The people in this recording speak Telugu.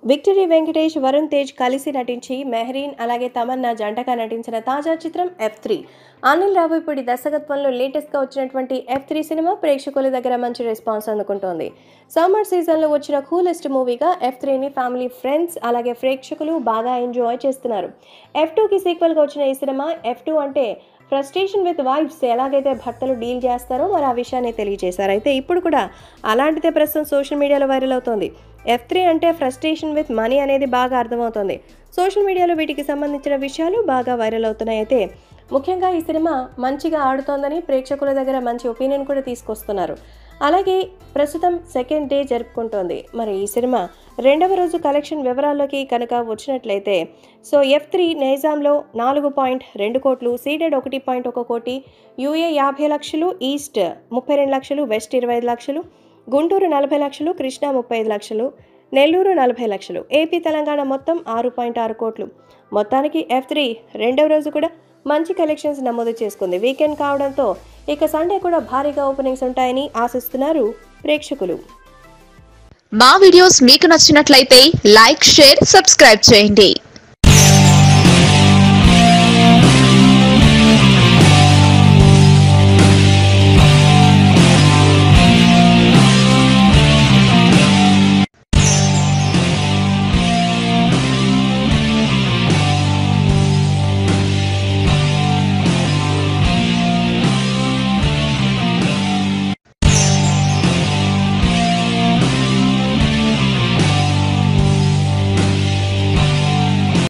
విక్టరీ వెంకటేష్ వరుణ్ తేజ్ కలిసి నటించి మెహరీన్ అలాగే తమన్నా జంటగా నటించిన తాజా చిత్రం ఎఫ్ త్రీ అనిల్ రావిపూడి దర్శకత్వంలో లేటెస్ట్గా వచ్చినటువంటి ఎఫ్ త్రీ సినిమా ప్రేక్షకుల దగ్గర మంచి రెస్పాన్స్ అందుకుంటోంది సమ్మర్ సీజన్లో వచ్చిన కూలెస్ట్ మూవీగా ఎఫ్ త్రీని ఫ్యామిలీ ఫ్రెండ్స్ అలాగే ప్రేక్షకులు బాగా ఎంజాయ్ చేస్తున్నారు ఎఫ్ టూకి సీక్వెల్గా వచ్చిన ఈ సినిమా ఎఫ్ టూ అంటే ఫ్రస్ట్రేషన్ విత్ వైఫ్స్ ఎలాగైతే భర్తలు డీల్ చేస్తారో మరి ఆ విషయాన్ని తెలియజేశారు అయితే ఇప్పుడు కూడా అలాంటిదే ప్రస్తుతం సోషల్ మీడియాలో వైరల్ అవుతోంది ఎఫ్ త్రీ అంటే ఫ్రస్ట్రేషన్ విత్ మనీ అనేది బాగా అర్థమవుతోంది సోషల్ మీడియాలో వీటికి సంబంధించిన విషయాలు బాగా వైరల్ అవుతున్నాయి అయితే ముఖ్యంగా ఈ సినిమా మంచిగా ఆడుతోందని ప్రేక్షకుల దగ్గర మంచి ఒపీనియన్ కూడా తీసుకొస్తున్నారు అలాగే ప్రస్తుతం సెకండ్ డే జరుపుకుంటోంది మరి ఈ సినిమా రెండవ రోజు కలెక్షన్ వివరాల్లోకి కనుక వచ్చినట్లయితే సో ఎఫ్ త్రీ నైజాంలో నాలుగు పాయింట్ రెండు కోట్లు సీడెడ్ ఒకటి పాయింట్ ఒక కోటి యూఏ యాభై లక్షలు ఈస్ట్ ముప్పై రెండు లక్షలు వెస్ట్ ఇరవై ఐదు లక్షలు గుంటూరు నలభై లక్షలు కృష్ణా ముప్పై ఐదు లక్షలు నెల్లూరు నలభై లక్షలు ఏపీ తెలంగాణ మొత్తం ఆరు పాయింట్ ఆరు కోట్లు మొత్తానికి ఎఫ్ త్రీ రెండవ రోజు కూడా మంచి కలెక్షన్స్ నమోదు చేసుకుంది వీకెండ్ కావడంతో ఇక సండే కూడా భారీగా ఓపెనింగ్స్ ఉంటాయని ఆశిస్తున్నారు ప్రేక్షకులు మా వీడియోస్ మీకు నచ్చినట్లయితే లైక్ షేర్ సబ్స్క్రైబ్ చేయండి